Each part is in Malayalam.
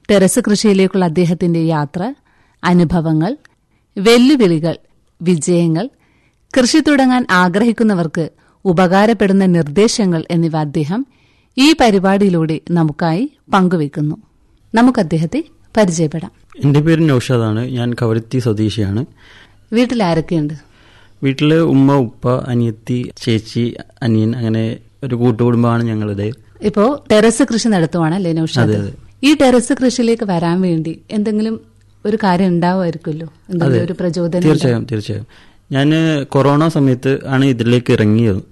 ടെറസ് കൃഷിയിലേക്കുള്ള അദ്ദേഹത്തിന്റെ യാത്ര അനുഭവങ്ങൾ വെല്ലുവിളികൾ വിജയങ്ങൾ കൃഷി തുടങ്ങാൻ ആഗ്രഹിക്കുന്നവർക്ക് ഉപകാരപ്പെടുന്ന നിർദ്ദേശങ്ങൾ എന്നിവ അദ്ദേഹം ഈ പരിപാടിയിലൂടെ നമുക്കായി പങ്കുവെക്കുന്നു നമുക്ക് അദ്ദേഹത്തെ പരിചയപ്പെടാം എൻ്റെ പേര് നൌഷാദാണ് ഞാൻ കവരത്തി സ്വദേശിയാണ് വീട്ടിൽ ആരൊക്കെയുണ്ട് വീട്ടില് ഉമ്മ ഉപ്പ അനിയത്തി ചേച്ചി അനിയൻ അങ്ങനെ ഒരു കൂട്ടുകുടുംബമാണ് ഞങ്ങളുടെ ഇപ്പോ ടെറസ് കൃഷി നടത്തുവാണ് അല്ലേ നൌഷാദ് അതെ, അതെ. ഈ ടെറസ് കൃഷിയിലേക്ക് വരാൻ വേണ്ടി എന്തെങ്കിലും ഒരു കാര്യം ഉണ്ടാവുമായിരിക്കുമല്ലോ എന്തെങ്കിലും ഒരു പ്രചോദനം തീർച്ചയായും തീർച്ചയായും ഞാൻ കൊറോണ സമയത്ത് ആണ് ഇതിലേക്ക് ഇറങ്ങിയത്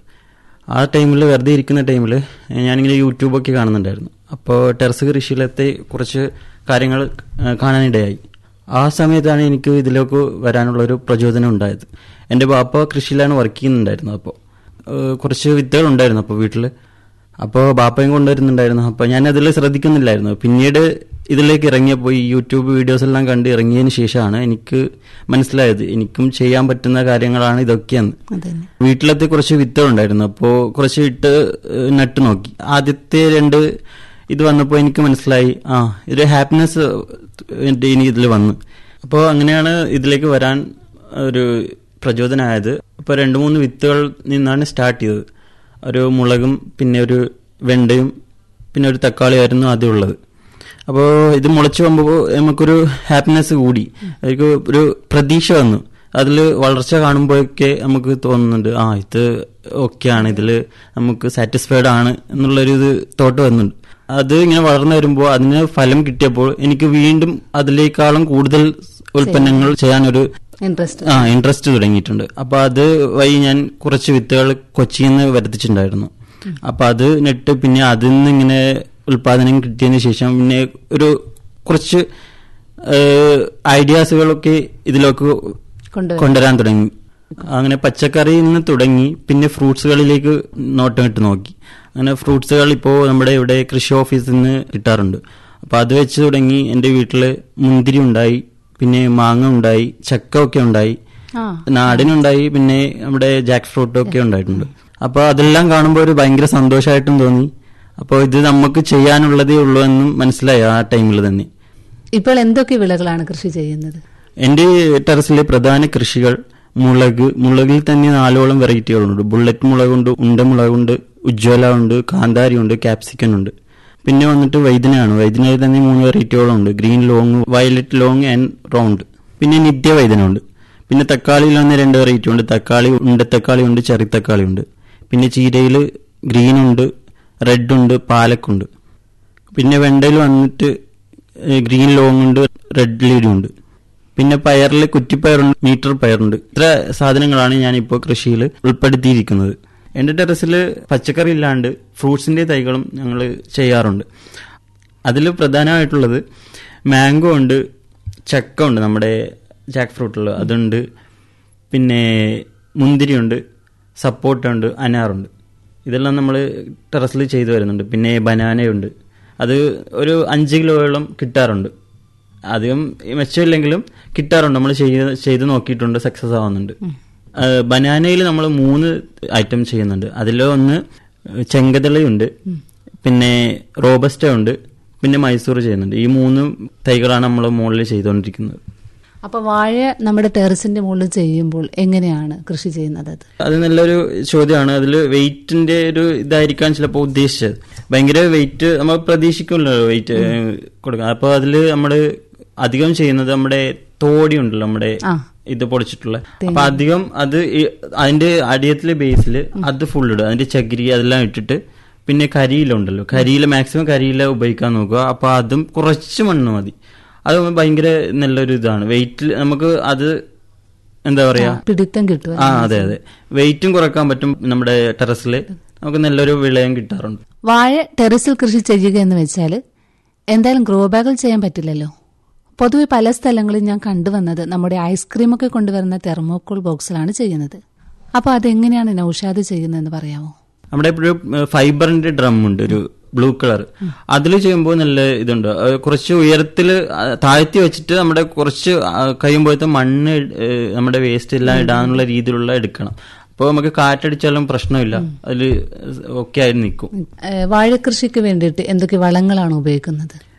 ആ ടൈമിൽ വെറുതെ ഇരിക്കുന്ന ടൈമിൽ ഞാനിങ്ങനെ യൂട്യൂബൊക്കെ കാണുന്നുണ്ടായിരുന്നു അപ്പോൾ ടെറസ് കൃഷിയിലത്തെ കുറച്ച് കാര്യങ്ങൾ ആ, കാണാനിടയായി ആ സമയത്താണ് എനിക്ക് ഇതിലേക്ക് വരാനുള്ള ഒരു പ്രചോദനം ഉണ്ടായത് എൻ്റെ ബാപ്പ കൃഷിയിലാണ് വർക്ക് ചെയ്യുന്നുണ്ടായിരുന്നത് അപ്പോൾ കുറച്ച് വിത്തുകൾ ഉണ്ടായിരുന്നു അപ്പോൾ വീട്ടിൽ അപ്പോൾ ബാപ്പയും കൊണ്ടുവരുന്നുണ്ടായിരുന്നു അപ്പോൾ ഞാൻ അതിൽ ശ്രദ്ധിക്കുന്നില്ലായിരുന്നു പിന്നീട് ഇതിലേക്ക് ഇറങ്ങിയപ്പോൾ ഈ യൂട്യൂബ് വീഡിയോസ് എല്ലാം കണ്ട് ഇറങ്ങിയതിന് ശേഷമാണ് എനിക്ക് മനസ്സിലായത് എനിക്കും ചെയ്യാൻ പറ്റുന്ന കാര്യങ്ങളാണ് ഇതൊക്കെയെന്ന് അതന്നെ വീട്ടിലത്തെ കുറച്ച് വിത്തുകൾ ഉണ്ടായിരുന്നു അപ്പോൾ കുറച്ച് ഇട്ട് ഏഹ്, നട്ട് നോക്കി ആദ്യത്തെ രണ്ട് ഇത് വന്നപ്പോൾ എനിക്ക് മനസ്സിലായി ആ ഒരു ഹാപ്പിനെസ് എൻ്റെ ഇനി ഇതിൽ വന്നു അപ്പോൾ അങ്ങനെയാണ് ഇതിലേക്ക് വരാൻ ഒരു പ്രചോദനമായത് അപ്പോൾ രണ്ട് മൂന്ന് വിത്തുകൾ നിന്നാണ് സ്റ്റാർട്ട് ചെയ്തത് ഒരു മുളകും പിന്നെ ഒരു വെണ്ടയും പിന്നെ ഒരു തക്കാളിയായിരുന്നു ആദ്യം ഉള്ളത് അപ്പോൾ ഇത് മുളച്ചു വന്നപ്പോൾ നമുക്കൊരു ഹാപ്പിനെസ് കൂടി അതിലേക്ക് ഒരു പ്രതീക്ഷ വന്നു അതിൽ വളർച്ച കാണുമ്പോഴൊക്കെ നമുക്ക് തോന്നുന്നുണ്ട് ആ ഇത് ഓക്കെയാണ് ഇതിൽ നമുക്ക് സാറ്റിസ്ഫൈഡ് ആണ് എന്നുള്ളൊരു ഇത് തോട്ട് വന്നുണ്ട് അത് ഇങ്ങനെ വളർന്നു വരുമ്പോൾ അതിന് ഫലം കിട്ടിയപ്പോൾ എനിക്ക് വീണ്ടും അതിലേക്കാളും കൂടുതൽ ഉൽപ്പന്നങ്ങൾ ചെയ്യാനൊരു ഇൻട്രസ്റ്റ് ആ ഇൻട്രസ്റ്റ് തുടങ്ങിയിട്ടുണ്ട് അപ്പൊ അത് വഴി ഞാൻ കുറച്ച് വിത്തുകൾ കൊച്ചിയിൽ നിന്ന് വരുത്തിച്ചിട്ടുണ്ടായിരുന്നു അപ്പൊ അത് നെട്ട് പിന്നെ അതിൽ നിന്ന് ഇങ്ങനെ ഉൽപാദനം കിട്ടിയതിന് ശേഷം പിന്നെ ഒരു കുറച്ച് ഐഡിയാസുകളൊക്കെ ഇതിലേക്ക് കൊണ്ടുവരും കൊണ്ടുവരാൻ തുടങ്ങി അങ്ങനെ പച്ചക്കറിയിൽ നിന്ന് തുടങ്ങി പിന്നെ ഫ്രൂട്ട്സുകളിലേക്ക് നോട്ടമിട്ട് നോക്കി അങ്ങനെ ഫ്രൂട്ട്സുകൾ ഇപ്പോൾ നമ്മുടെ ഇവിടെ കൃഷി ഓഫീസിൽ നിന്ന് കിട്ടാറുണ്ട് അപ്പൊ അത് വെച്ച് തുടങ്ങി എൻ്റെ വീട്ടിൽ മുന്തിരി ഉണ്ടായി പിന്നെ മാങ്ങ ഉണ്ടായി ചക്ക ഒക്കെ ഉണ്ടായി ആ നാടിനുണ്ടായി പിന്നെ നമ്മുടെ ജാക്ക് ഫ്രൂട്ടും ഒക്കെ ഉണ്ടായിട്ടുണ്ട് അപ്പൊ അതെല്ലാം കാണുമ്പോൾ ഒരു ഭയങ്കര സന്തോഷമായിട്ടും തോന്നി അപ്പോൾ ഇത് നമുക്ക് ചെയ്യാനുള്ളതേ ഉള്ളൂ എന്നും മനസ്സിലായി ആ ടൈമിൽ തന്നെ ഇപ്പോൾ എന്തൊക്കെ വിളകളാണ് കൃഷി ചെയ്യുന്നത് എന്റെ ടെറസിലെ പ്രധാന കൃഷികൾ മുളക് മുളകിൽ തന്നെ നാലോളം വെറൈറ്റികളുണ്ട് ബുള്ളറ്റ് മുളകുണ്ട് ഉണ്ടമുളകുണ്ട് ഉജ്ജ്വല ഉണ്ട് കാന്താരി ഉണ്ട് ക്യാപ്സിക്കൻ ഉണ്ട് പിന്നെ വന്നിട്ട് വൈദ്യനാണ് വൈദ്യനയിൽ തന്നെ മൂന്ന് വെറൈറ്റികളുണ്ട് green long violet long and round പിന്നെ നിത്യവൈദ്യനുണ്ട് പിന്നെ തക്കാളിയിൽ വന്ന് രണ്ട് വെറൈറ്റി ഉണ്ട് തക്കാളി ഉണ്ടത്തക്കാളി ഉണ്ട് ചെറിത്തക്കാളി ഉണ്ട് പിന്നെ ചീരയിൽ ഗ്രീൻ ഉണ്ട് റെഡ് ഉണ്ട് പാലക്കുണ്ട് പിന്നെ വെണ്ടയിൽ വന്നിട്ട് ഏഹ്, ഗ്രീൻ ലോങ് ഉണ്ട് റെഡ് ലീഡി ഉണ്ട് പിന്നെ പയറിൽ കുറ്റിപ്പയറുണ്ട് മീറ്റർ പയറുണ്ട് ഇത്ര സാധനങ്ങളാണ് ഞാനിപ്പോൾ കൃഷിയിൽ ഉൾപ്പെടുത്തിയിരിക്കുന്നത് എൻ്റെ ടെറസിൽ പച്ചക്കറി ഇല്ലാണ്ട് ഫ്രൂട്ട്സിന്റെ തൈകളും ഞങ്ങൾ ചെയ്യാറുണ്ട് അതിൽ പ്രധാനമായിട്ടുള്ളത് മാംഗോ ഉണ്ട് ചക്ക ഉണ്ട് നമ്മുടെ ജാക്ക് ഫ്രൂട്ടുള്ള അതുണ്ട് പിന്നെ മുന്തിരിയുണ്ട് സപ്പോർട്ടുണ്ട് അനാറുണ്ട് ഇതെല്ലാം നമ്മൾ ടെറസിൽ ചെയ്തു വരുന്നുണ്ട് പിന്നെ ബനാനയുണ്ട് അത് ഒരു അഞ്ച് കിലോയോളം കിട്ടാറുണ്ട് അധികം മെച്ചമില്ലെങ്കിലും കിട്ടാറുണ്ട് നമ്മൾ ചെയ്ത് ചെയ്ത് നോക്കിയിട്ടുണ്ട് സക്സസ് ആവുന്നുണ്ട് ബനാനയിൽ നമ്മൾ മൂന്ന് ഐറ്റം ചെയ്യുന്നുണ്ട് അതിൽ ഒന്ന് ചെങ്കതളയുണ്ട് പിന്നെ റോബസ്റ്റ ഉണ്ട് പിന്നെ മൈസൂർ ചെയ്യുന്നുണ്ട് ഈ മൂന്ന് തൈകളാണ് നമ്മൾ മുകളിൽ ചെയ്തുകൊണ്ടിരിക്കുന്നത് അപ്പൊ വാഴ നമ്മുടെ ടെറസിന്റെ മുകളിൽ ചെയ്യുമ്പോൾ എങ്ങനെയാണ് കൃഷി ചെയ്യുന്നത് അത് അത് നല്ലൊരു ചോദ്യമാണ് അതിൽ വെയിറ്റിന്റെ ഒരു ഇതായിരിക്കാൻ ചിലപ്പോൾ ഉദ്ദേശിച്ചത് ഭയങ്കര വെയിറ്റ് നമ്മൾ പ്രതീക്ഷിക്കുമല്ലോ വെയിറ്റ് കൊടുക്കാൻ അപ്പൊ അതിൽ നമ്മൾ അധികം ചെയ്യുന്നത് നമ്മുടെ തോടി ഉണ്ടല്ലോ നമ്മുടെ ആ. ഇത് പൊടിച്ചിട്ടുള്ള അപ്പൊ അധികം അത് ഈ- അതിന്റെ അടിയത്തിലെ ബേസിൽ അത് ഫുൾ ഇടുക അതിന്റെ ചകിരി അതെല്ലാം ഇട്ടിട്ട് പിന്നെ കരിയിലുണ്ടല്ലോ കരിയില മാക്സിമം കരിയില ഉപയോഗിക്കാൻ നോക്കുക അപ്പൊ അതും കുറച്ച് മണ്ണ് മതി അത് ഭയങ്കര നല്ലൊരു ഇതാണ് വെയിറ്റിൽ നമുക്ക് അത് എന്താ പറയാ പിടിത്തം കിട്ടുക ആ അതെ അതെ വെയിറ്റും കുറക്കാൻ പറ്റും നമ്മുടെ ടെറസിൽ നമുക്ക് നല്ലൊരു വിളയും കിട്ടാറുണ്ട് വാഴ ടെറസിൽ കൃഷി ചെയ്യുക എന്ന് വെച്ചാൽ എന്തായാലും ഗ്രോ ബാഗിൽ ചെയ്യാൻ പറ്റില്ലല്ലോ പൊതുവെ പല സ്ഥലങ്ങളിൽ ഞാൻ കണ്ടുവന്നത് നമ്മുടെ ഐസ്ക്രീം ഒക്കെ കൊണ്ടുവരുന്ന തെർമോക്കോൾ ബോക്സിലാണ് ചെയ്യുന്നത് അപ്പോൾ അതെങ്ങനെയാണ് നൌഷാദ് ചെയ്യുന്നതെന്ന് പറയാമോ നമ്മുടെ ഇപ്പോഴും ഫൈബറിന്റെ ഡ്രം ഉണ്ട് ഒരു ബ്ലൂ കളർ അതിൽ ചെയ്യുമ്പോൾ നല്ല ഇതുണ്ട് അത് കുറച്ച് ഉയരത്തിൽ താഴ്ത്തി വെച്ചിട്ട് നമ്മുടെ കുറച്ച് കഴിയുമ്പോഴത്തെ മണ്ണ് ഏഹ്, നമ്മുടെ വേസ്റ്റ് എല്ലാം ഇടാനുള്ള രീതിയിലുള്ള എടുക്കണം അപ്പോൾ നമുക്ക് കാറ്റടിച്ചാലും പ്രശ്നമില്ല അതിൽ ഓക്കെ ആയി നിൽക്കും ഏഹ് വാഴക്കൃഷിക്ക് വേണ്ടിയിട്ട് എന്തൊക്കെ വളങ്ങളാണ് ഉപയോഗിക്കുന്നത്